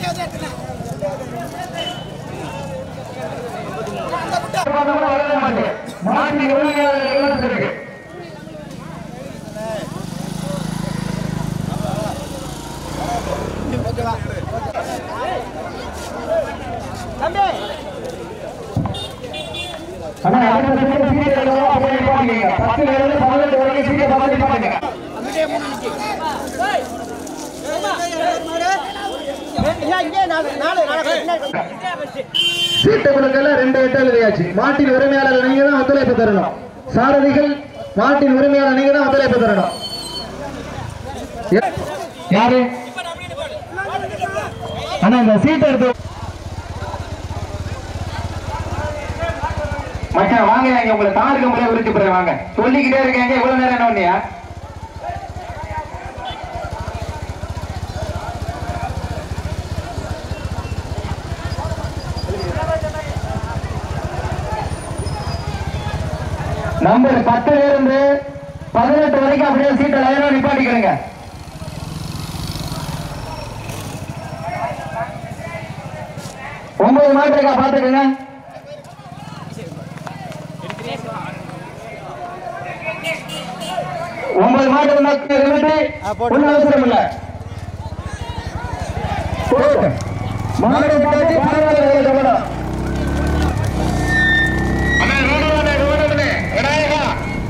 மாட்டின் உரிமையாளர் இருக்கு அண்ணா அடுத்த செகண்ட் சீரியல் எழுதணும் அப்படியே நிப்பாட்டுங்க பத்துல இருந்து பதினெட்டு வரைக்கும் சீரியல் பார்த்து நிப்பாட்டுங்க சீட்டு குழுக்கள்ல ரெண்டு எட்டு எழுதியாச்சு மாட்டின் உரிமையாளர் நீங்க தான் ஒத்துழைப்பு தரணும் சாரதிகள் மாட்டின் உரிமையாளர் நீங்க தான் ஒத்துழைப்பு தரணும் யா- யாரு அண்ணா இந்த சீட் எடுத்து மச்சான் வாங்க இங்க உங்களை தாருக்கு முறையை விரிச்சு போறேன் வாங்க சொல்லிக்கிட்டே இருக்கேங்க இவ்வளவு நேரம் என்ன பண்ணியா நம்பர் பத்துல இருந்து பதினெட்டு வரைக்கும் அப்படியே சீட்டை லைனா நிப்பாட்டிக்கிறேங்க ஒன்பது மாட்டு இருக்கா பாத்துக்கங்க ஒன்பது மாட்டு ஒன்னும் அவசரம் இல்ல போடு. மாடு தாண்டி பரவாயில்ல, ஏழு கவனம். அண்ணா, ரோடு வாண்ணே, ரோடு வாண்ணே. விநாயகா.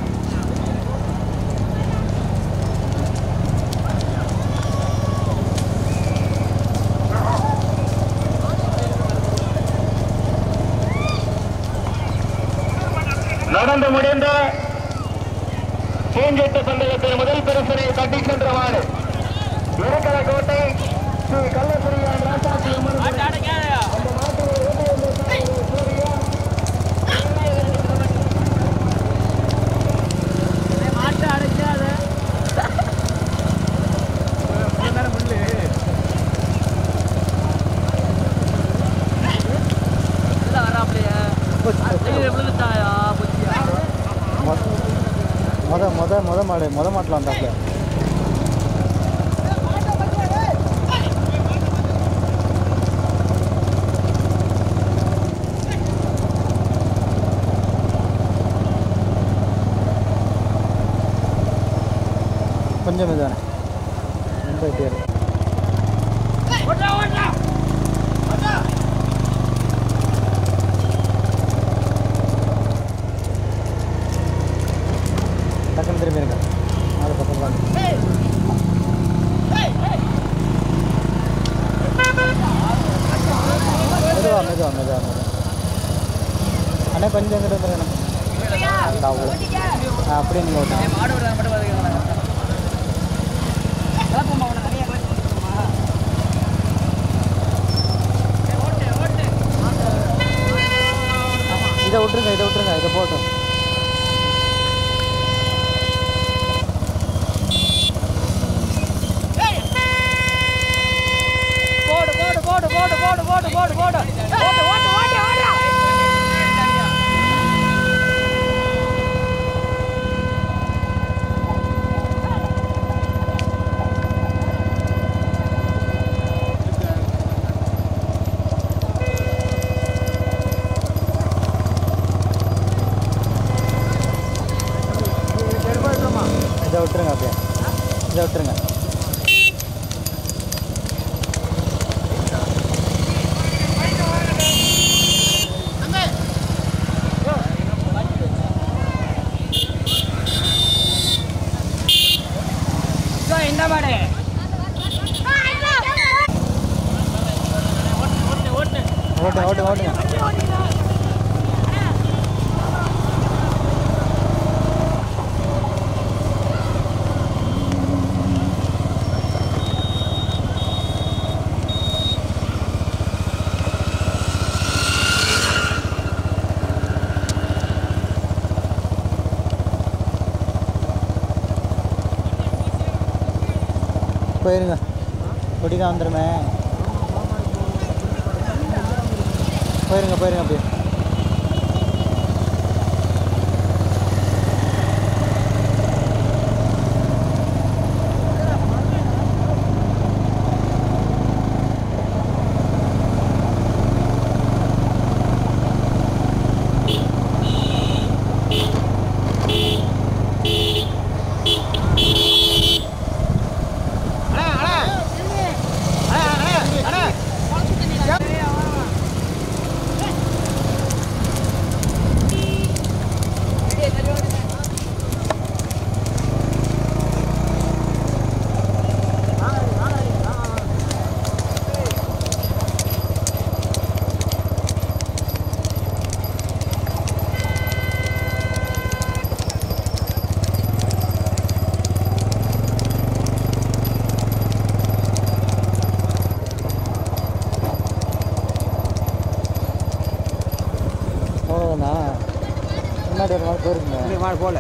நடந்து முடிந்த பூஞ்செட்டு சந்தேகத்தில் முதல் பரிசனை கட்டி சென்ற மாடு இருக்கல கோட்டை ஸ்ரீ கள்ளக்குடியான் ராசாத்தி அம்மன் கோயில். அந்த மாட்டினை ஓட்டி வந்த சாரதி சூர்யா. முத முத முத மாடு முத மாட்டில் வந்தாப்புல கொஞ்சம் இதுதானே ரொம்ப இப்படியே இருக்கு டக்குன்னு திரும்பி இருங்க அது பக்கம் தான் மெதுவா மெதுவா மெதுவா மெதுவா அண்ணா கொஞ்சம் இங்கிட்ட வந்துருங்க அந்த அவ்வளோ ஆ அப்படியே நீங்கள் ஓட்டுங்க இதை விட்டுருங்க இதை விட்டுருங்க இதை போட்டும் போடு போடு போடு போடு போடு போடு போடு போடு ஓட்டு ஓட்டு ஓட்டு ஓடுறா இதை விட்டுருங்க அப்படியே இதை விட்டுருங்க இதோ இந்த மாடு ஓட்டு ஓட்டு ஓட்டுங்க போயிருங்க குடிக்க வந்துருமே போயிருங்க போயிருங்க அப்படியே மட்டும்தானா முன்னாடி ஒரு மாதிரி போயிருக்குங்க மாடு போகல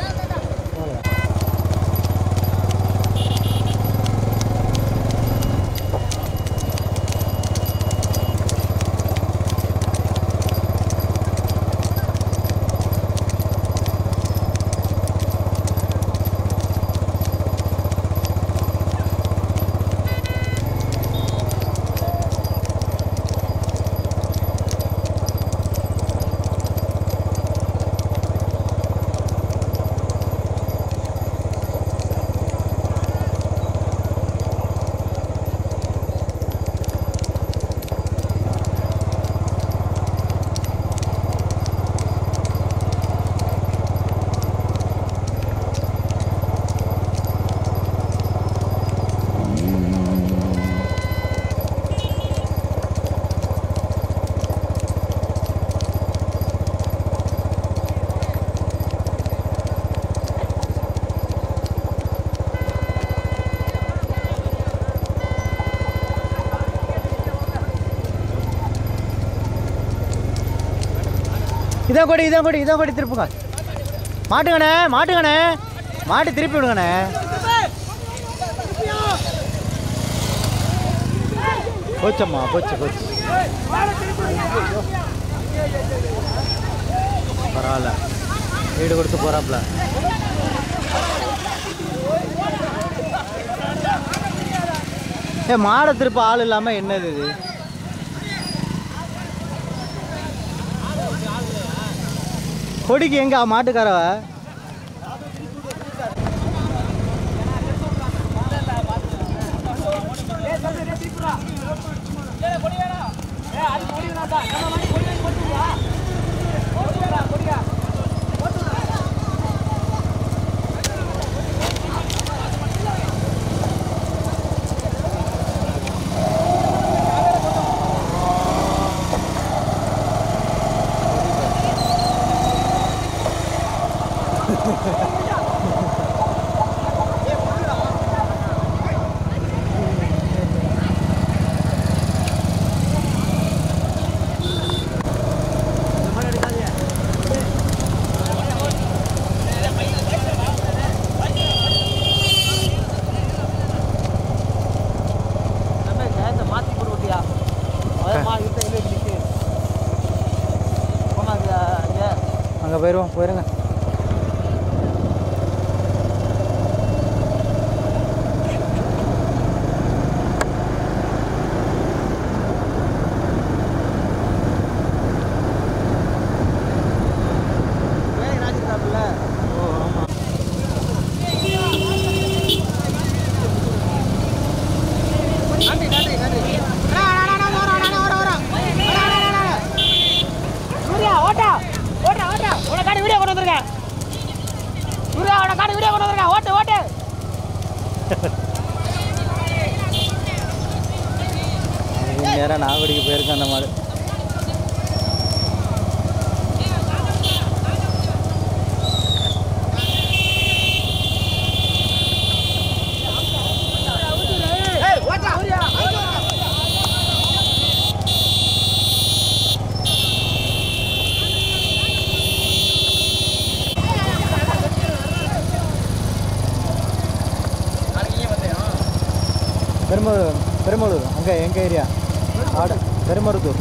இதான் கொடி இதான் கொடி இதான் கொடி திருப்புங்க மாட்டுங்கண்ணே மாட்டுங்கண்ணே மாட்டு திருப்பி விடுங்கண்ணே போச்சம்மா போச்சு போச்சு பரவாயில்ல வீடு கொடுத்து போகிறாப்புல ஏ மாடை திருப்ப ஆள் இல்லாமல் என்னது இது கொடிக்கு எங்க மாட்டுக்காரவ மாற்றி போட்டு விட்டியா அதான் மா இருக்க இல்லை நிற்கு போனாங்க ஐயா அங்கே போயிடுவோம் போயிருங்க வேலை ராஜிருக்காப்புல ஓ ஆமாம் நன்றி நன்றி நன்றி சூர்யா ஓட்டா ஓட்டா ஓட்டா உன காடி வீடியோ கொண்டு வந்திருக்கேன் சூர்யா உன காடி வீடியோ கொண்டு வந்திருக்கேன் ஓட்டு ஓட்டு நேராக நாகடிக்கு போயிருக்கேன் அந்த மாடு ஓட்டா பெருமளூர் பெருமளூர் அங்கே எங்கள் ஏரியா ஆடு பெருமருத்தூர்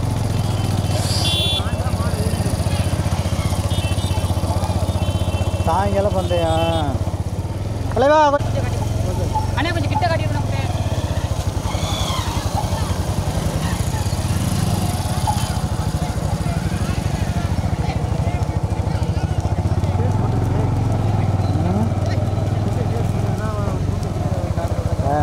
சாயங்காலம் பந்தயம் தலைவா அண்ணா கொஞ்சம் கிட்ட காட்டி விடணும் ஆ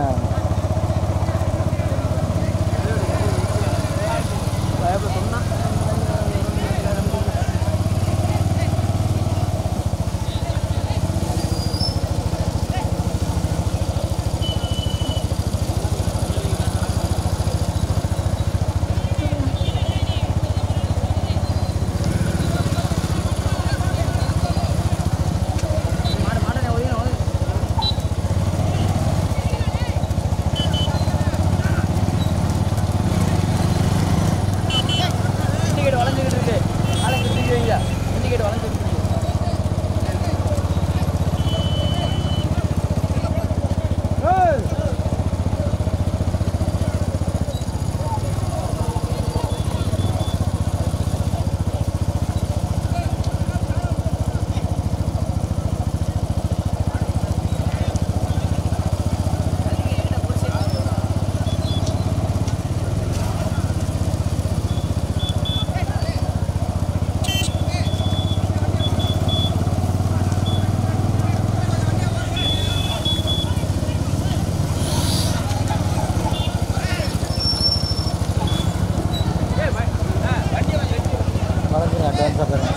டான்ஸ் பாருங்க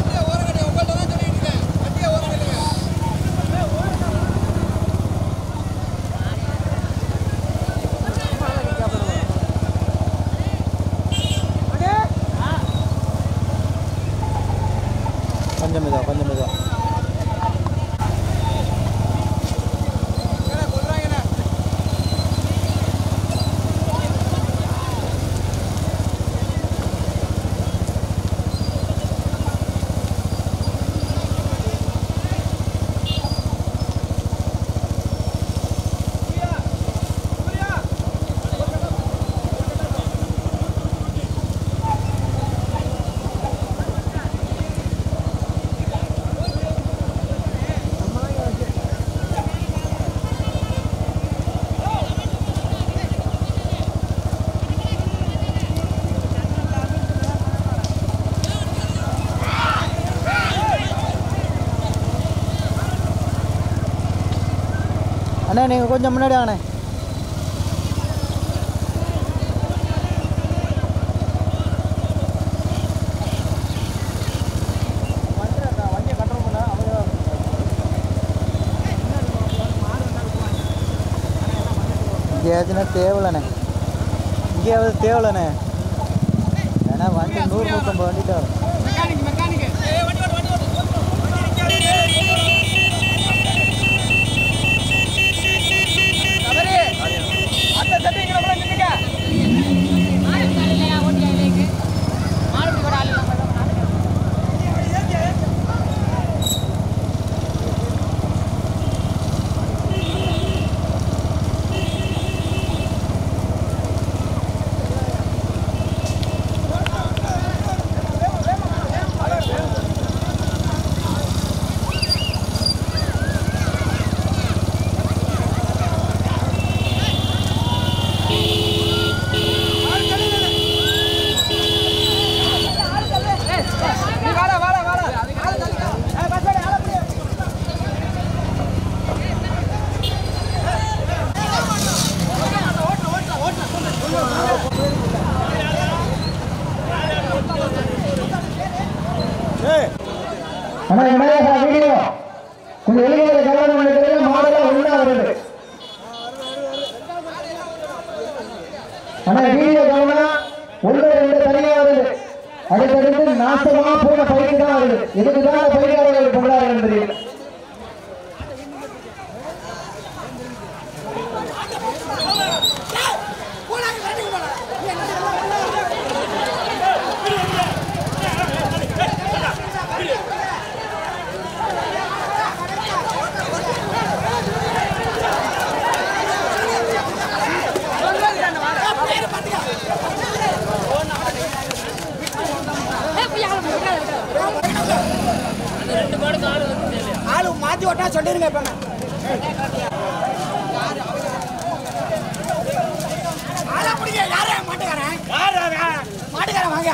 கொஞ்சம் மெதுவா கொஞ்சம் மெதுவா அண்ணே நீங்கள் கொஞ்சம் முன்னாடி வாங்கண்ணே இங்கேயாச்சுன்னா தேவலண்ணே இங்கேயாவது தேவலண்ணே ஏன்னா வண்டி நூறு நூற்றம்பது வண்டிட்டு வரும் அண்ணா விநாயகா வீடியோ கொஞ்சம் வெளியே கல்யாணம் பண்ணிக்கிறது மாடலாம் ஒன்றா வருது அண்ணா வீடியோ கவனம் ஒன்று ரெண்டு தனியாக வருது அடுத்தடுத்து நாசமா போன பைக்கு தான் வருது இதுக்கு தான் பைக்காரர்கள் கொண்டாடுறது தெரியல ஆளு மாத்தி ஓட்டா சொல்லிருங்க இப்ப ஆளா பிடிங்க யாரா மாட்டுக்காரன் மாட்டுக்காரன் வாங்க